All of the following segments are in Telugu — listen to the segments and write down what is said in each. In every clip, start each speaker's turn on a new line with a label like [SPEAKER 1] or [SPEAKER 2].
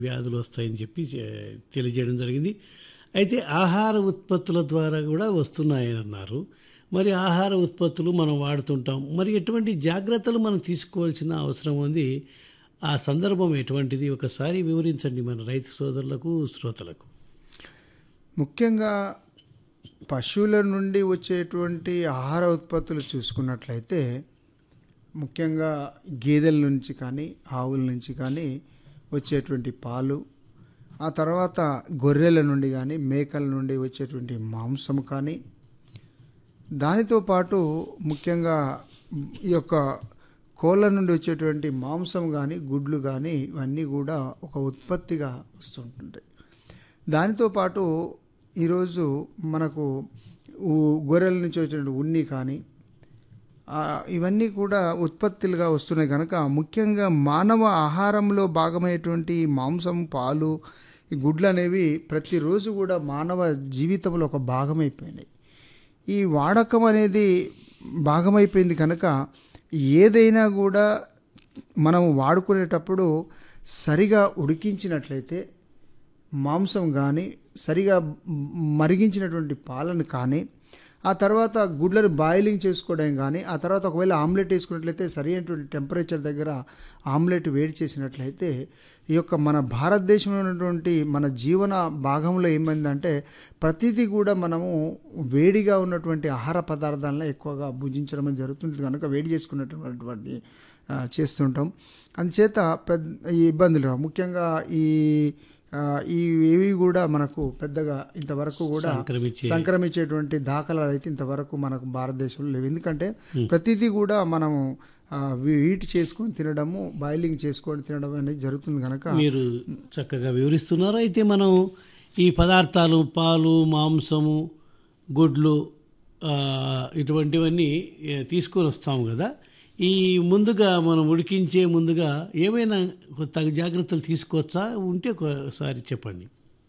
[SPEAKER 1] వ్యాధులు వస్తాయని చెప్పి చే- తెలియజేయడం జరిగింది అయితే ఆహార ఉత్పత్తుల ద్వారా కూడా వస్తున్నాయని అన్నారు మరి ఆహార ఉత్పత్తులు మనం వాడుతుంటాం మరి ఎటువంటి జాగ్రత్తలు మనం తీసుకోవాల్సిన అవసరం ఉంది ఆ సందర్భం ఎటువంటిది ఒకసారి వివరించండి మన రైతు సోదరులకు శ్రోతలకు
[SPEAKER 2] ముఖ్యంగా పశువుల నుండి వచ్చేటువంటి ఆహార ఉత్పత్తులు చూసుకున్నట్లయితే ముఖ్యంగా గేదెల నుంచి కానీ ఆవుల నుంచి కానీ వచ్చేటువంటి పాలు ఆ తర్వాత గొర్రెల నుండి కానీ మేకల నుండి వచ్చేటువంటి మాంసం కానీ దానితో పాటు ముఖ్యంగా ఈ యొక్క కోళ్ళ నుండి వచ్చేటువంటి మాంసం కానీ గుడ్లు కానీ ఇవన్నీ కూడా ఒక ఉత్పత్తిగా వస్తుంటుంటాయి దానితో పాటు ఈరోజు మనకు ఊ- గొర్రెల నుంచి వచ్చేటువంటి ఉన్ని కానీ ఆ, ఇవన్నీ కూడా ఉత్పత్తులుగా వస్తున్నాయి కనుక ముఖ్యంగా మానవ ఆహారంలో భాగమైనటువంటి ఈ మాంసం పాలు ఈ గుడ్లు అనేవి ప్రతిరోజు కూడా మానవ జీవితంలో ఒక భాగమైపోయినాయి ఈ వాడకం అనేది భాగమైపోయింది కనుక ఏదైనా కూడా మనం వాడుకునేటప్పుడు సరిగా ఉడికించినట్లయితే మాంసం కానీ సరిగా మరిగించినటువంటి పాలను కానీ ఆ తర్వాత గుడ్లను బాయిలింగ్ చేసుకోవడం కానీ ఆ తర్వాత ఒకవేళ ఆమ్లెట్ వేసుకున్నట్లయితే సరి అయినటువంటి టెంపరేచర్ దగ్గర ఆమ్లెట్ వేడి చేసినట్లయితే ఈ యొక్క మన భారతదేశంలో ఉన్నటువంటి మన జీవన భాగంలో ఏమైందంటే ప్రతిదీ కూడా మనము వేడిగా ఉన్నటువంటి ఆహార పదార్థాలను ఎక్కువగా భుజించడం అనేది జరుగుతుంది కనుక వేడి చేసుకున్నటువంటి ఆ, చేస్తుంటాం అందుచేత పెద్ద ఈ ఇబ్బందులు రావు ముఖ్యంగా ఈ ఆ, ఈ ఏవి కూడా మనకు పెద్దగా ఇంతవరకు కూడా
[SPEAKER 1] సంక్రమించే
[SPEAKER 2] సంక్రమించేటువంటి దాఖలాలు అయితే ఇంతవరకు మనకు భారతదేశంలో లేవు ఎందుకంటే ప్రతిదీ కూడా మనము ఆ, వీటి చేసుకొని తినడము బాయిలింగ్ చేసుకొని తినడం అనేది జరుగుతుంది కనుక
[SPEAKER 1] మీరు చక్కగా వివరిస్తున్నారు అయితే మనం ఈ పదార్థాలు పాలు మాంసము గుడ్లు ఆ, ఇటువంటివన్నీ ఏ, తీసుకొని వస్తాము కదా ఈ ముందుగా మనం ఉడికించే ముందుగా ఏమైనా తగు జాగ్రత్తలు తీసుకోవచ్చా ఉంటే ఒకసారి చెప్పండి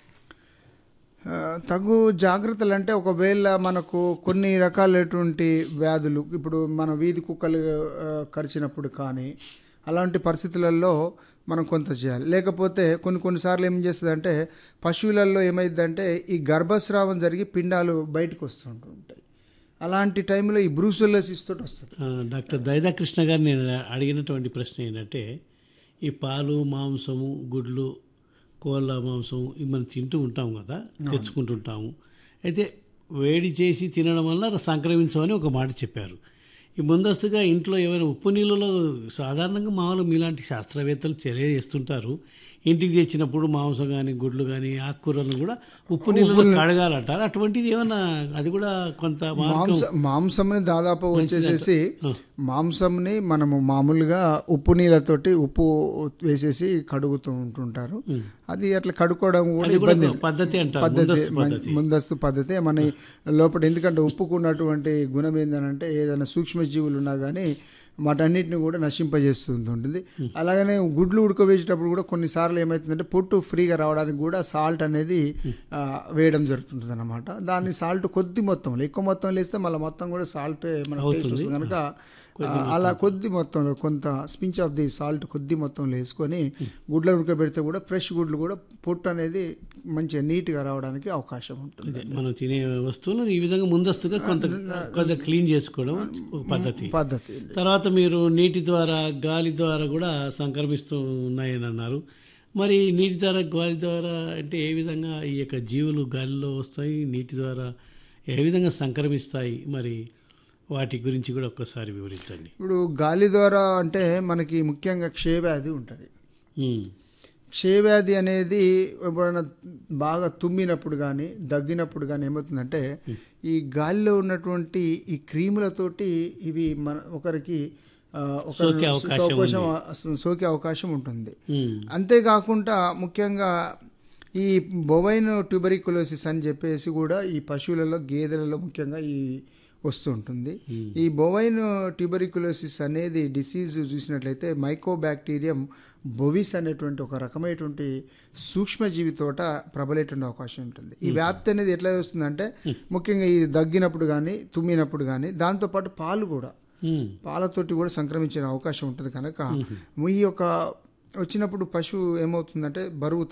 [SPEAKER 2] ఆ, తగు జాగ్రత్తలు అంటే ఒకవేళ మనకు కొన్ని రకాలైనటువంటి వ్యాధులు ఇప్పుడు మన వీధి కుక్కలు ఆ, కరిచినప్పుడు కానీ అలాంటి పరిస్థితులలో మనం కొంత చేయాలి లేకపోతే కొన్ని కొన్నిసార్లు ఏం చేస్తుందంటే పశువులలో ఏమైందంటే ఈ గర్భస్రావం జరిగి పిండాలు బయటకు వస్తుంటుంటాయి అలాంటి టైంలో ఈ బ్రూసెల్లోసిస్ తోటి వస్తుంది
[SPEAKER 1] ఆ, డాక్టర్ దైదాకృష్ణ గారు నేను అడిగినటువంటి ప్రశ్న ఏంటంటే ఈ పాలు మాంసము గుడ్లు కోళ్ళ మాంసం ఇవి మనం తింటూ ఉంటాం కదా తెచ్చుకుంటుంటాము అయితే వేడి చేసి తినడం వల్ల సంక్రమించమని ఒక మాట చెప్పారు ఈ ముందస్తుగా ఇంట్లో ఏమైనా ఉప్పు నీళ్ళలో సాధారణంగా మామూలు మీలాంటి శాస్త్రవేత్తలు తెలియజేస్తుంటారు ఇంటికి తెచ్చినప్పుడు మాంసం కానీ గుడ్లు కానీ ఆకుకూరలు కూడా ఉప్పు నీళ్ళలో కడగాలంటారు అటువంటిది ఏమన్నా అది కూడా కొంత మార్గం
[SPEAKER 2] మాంస మాంసంని దాదాపు వచ్చేసేసి మాంసంని మనము మామూలుగా ఉప్పు నీళ్ళతోటి ఉప్పు వేసేసి కడుగుతూ ఉంటుంటారు అది అట్లా కడుక్కోవడం కూడా
[SPEAKER 1] అది కూడా
[SPEAKER 2] ఇబ్బంది
[SPEAKER 1] ఒక పద్ధతి అంటారు
[SPEAKER 2] పద్ధతి
[SPEAKER 1] ముందస్తు
[SPEAKER 2] మం-
[SPEAKER 1] పద్ధతి
[SPEAKER 2] ముందస్తు పద్ధతి మన లోపల ఎందుకంటే ఉప్పుకున్నటువంటి గుణం ఏంటంటే ఏదైనా సూక్ష్మజీవులు ఉన్నా కానీ వాటన్నిటిని కూడా నశింపజేస్తుంటుంది అలాగనే గుడ్లు ఉడకవేసేటప్పుడు కూడా కొన్నిసార్లు ఏమవుతుందంటే పొట్టు ఫ్రీగా రావడానికి కూడా సాల్ట్ అనేది ఆ, వేయడం జరుగుతుంటుంది అనమాట దాన్ని సాల్ట్ కొద్ది మొత్తంలో ఎక్కువ మొత్తంలో వేస్తే మళ్ళీ మొత్తం కూడా సాల్ట్ మన టేస్ట్ వస్తుంది కనుక ఆ, అలా కొద్ది మొత్తంలో కొంత స్పించ్ ఆఫ్ ది సాల్ట్ కొద్ది మొత్తంలో వేసుకొని గుడ్లను ఉడకబెడితే కూడా ఫ్రెష్ గుడ్లు కూడా పొట్టు అనేది మంచిగా నీట్గా రావడానికి అవకాశం ఉంటుంది
[SPEAKER 1] అదే మనం తినే వస్తువులను ఈ విధంగా ముందస్తుగా కొంత కొంత క్లీన్ చేసుకోవడం ఒక పద్ధతి
[SPEAKER 2] పద్ధతి
[SPEAKER 1] తర్వాత మీరు నీటి ద్వారా గాలి ద్వారా కూడా సంక్రమిస్తూ ఉన్నాయని అన్నారు మరి నీటి ద్వారా గాలి ద్వారా అంటే ఏ విధంగా ఈ యొక్క జీవులు గాలిలో వస్తాయి నీటి ద్వారా ఏ విధంగా సంక్రమిస్తాయి మరి వాటి గురించి కూడా ఒక్కసారి వివరించండి
[SPEAKER 2] ఇప్పుడు గాలి ద్వారా అంటే మనకి ముఖ్యంగా క్షయవ్యాధి ఉంటుంది
[SPEAKER 1] ఉమ్,
[SPEAKER 2] క్షయవ్యాధి అనేది ఎప్పుడైనా బాగా తుమ్మినప్పుడు కానీ దగ్గినప్పుడు కానీ ఏమవుతుందంటే ఈ గాలిలో ఉన్నటువంటి ఈ క్రీములతోటి ఇవి మన ఒకరికి ఆ, ఒక
[SPEAKER 1] సోకే అవకాశం
[SPEAKER 2] అవకాశం సోకే అవకాశం ఉంటుంది
[SPEAKER 1] ఉమ్,
[SPEAKER 2] అంతేకాకుండా ముఖ్యంగా ఈ బొవైన్ ట్యూబరికులోసిస్ అని చెప్పేసి కూడా ఈ పశువులలో గేదెలలో ముఖ్యంగా ఈ వస్తుంటుంది ఈ బొవైన్ ట్యూబరికులోసిస్ అనేది డిసీజ్ చూసినట్లయితే మైకోబ్యాక్టీరియం బొవిస్ అనేటువంటి ఒక రకమైనటువంటి సూక్ష్మజీవి తోట ప్రబలేటువంటి అవకాశం ఉంటుంది ఈ వ్యాప్తి అనేది ఎట్లా వస్తుందంటే ముఖ్యంగా ఈ దగ్గినప్పుడు కానీ తుమ్మినప్పుడు కానీ దాంతోపాటు పాలు కూడా
[SPEAKER 1] ఉమ్,
[SPEAKER 2] పాలతోటి కూడా సంక్రమించే అవకాశం ఉంటుంది కనుక ఈ యొక్క వచ్చినప్పుడు పశువు ఏమవుతుందంటే బరువు